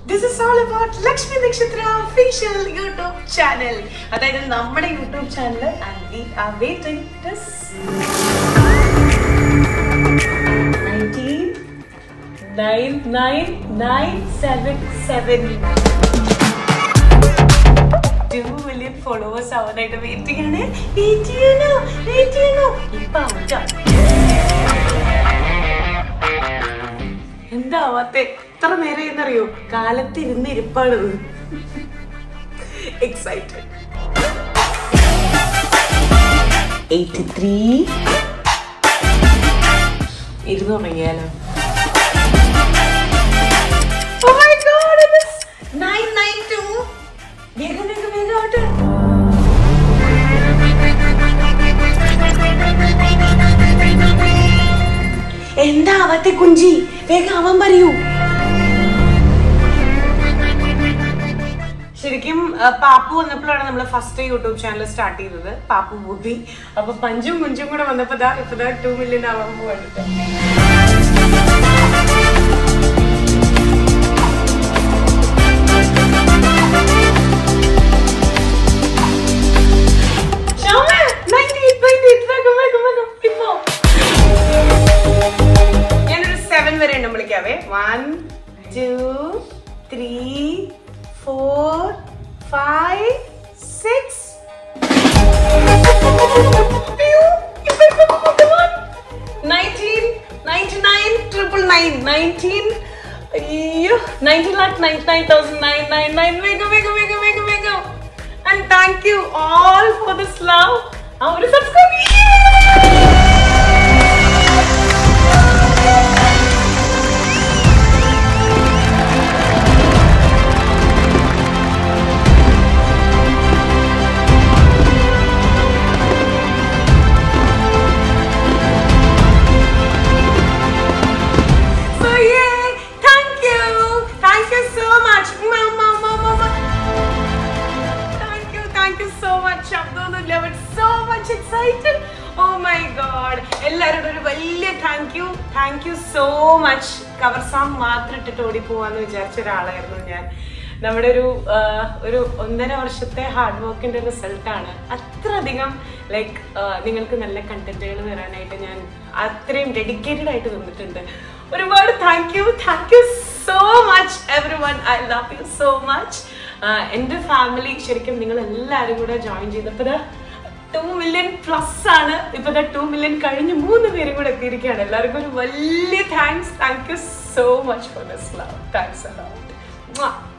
This is all about Lakshmi Nakshatra official YouTube channel അതായത് നമ്മുടെ YouTube channel and we are waiting this 2 million followers ആവാനായിട്ട് wait ചെയ്യാണ് wait ചെയ്യണോ wait ചെയ്യണോ ഇപ്പൊ ആവട്ടോ എന്താവാത്ത എത്ര നേരം എന്നറിയോ കാലത്ത് ഇരുന്ന് ഇരിപ്പാണത് എക്സൈറ്റഡ് എയ്റ്റി ത്രീ ഇരുന്ന് തുടങ്ങിയാലോ Oh my god, it is 992. വേഗം വേഗം വേഗം ആവട്ടെ എന്താ ആവാത്തെ കുഞ്ചി വേഗം ആവാൻ പറയൂ ശരിക്കും ആ, പാപ്പു വന്നപ്പോഴാണ് നമ്മൾ ഫസ്റ്റ് യൂട്യൂബ് ചാനൽ സ്റ്റാർട്ട് ചെയ്തത് പാപ്പു ബൂബി അപ്പൊ പഞ്ചും കുഞ്ചും കൂടെ വന്നപ്പോ ദാ ഇപ്പൊ ദാ ടു മില്യൺ ആവാൻ പോവാണ് ശ്യാമ, 98, 98, വേഗം, വേഗം, വേഗം, ഇപ്പോ. ഞാനൊരു സെവൻ വരെ എണ്ണം വിളിക്കാവേ one two three four five six nineteen ninety nine triple nine nineteen അയ്യോ nineteen lakh ninety nine thousand nine nine nine വേഗം വേഗം വേഗം വേഗം വേഗം and thank you all for this love ആ ഒരു subscribe So yay! Thank you! Thank you so much! Mama, mama, mama. Thank you, thank you so much. ശബ്ദമൊന്നുമില്ല but so much excited. Oh my god. എല്ലാവരോടും ഒരു വലിയ thank you thank you so much cover song മാത്രം ഇട്ടിട്ട് ഓടി പോവാന്ന് വിചാരിച്ച ഒരാളായിരുന്നു ഞാൻ നമ്മുടെ ഒരു ആ, ഒരു ഒന്നര വർഷത്തെ ഹാർഡ് വർക്കിന്റെ റിസൾട്ടാണ് അത്രയധികം ലൈക്ക് നിങ്ങൾക്ക് നല്ല കണ്ടന്റുകൾ തരാനായിട്ട് ഞാൻ അത്രയും ഡെഡിക്കേറ്റഡ് ആയിട്ട് നിന്നിട്ടുണ്ട് ഒരുപാട് thank you thank you so much everyone I love you so much എൻ്റെ ഫാമിലി ശരിക്കും നിങ്ങൾ എല്ലാവരും കൂടെ ജോയിൻ ചെയ്തപ്പോൾ ടു മില്യൺ പ്ലസ് ആണ് ഇപ്പൊ ടു മില്യൺ കഴിഞ്ഞ് മൂന്ന് പേരും കൂടെ എത്തിയിരിക്കുകയാണ് എല്ലാവർക്കും ഒരു വലിയ thanks thank you so much for this love thanks allot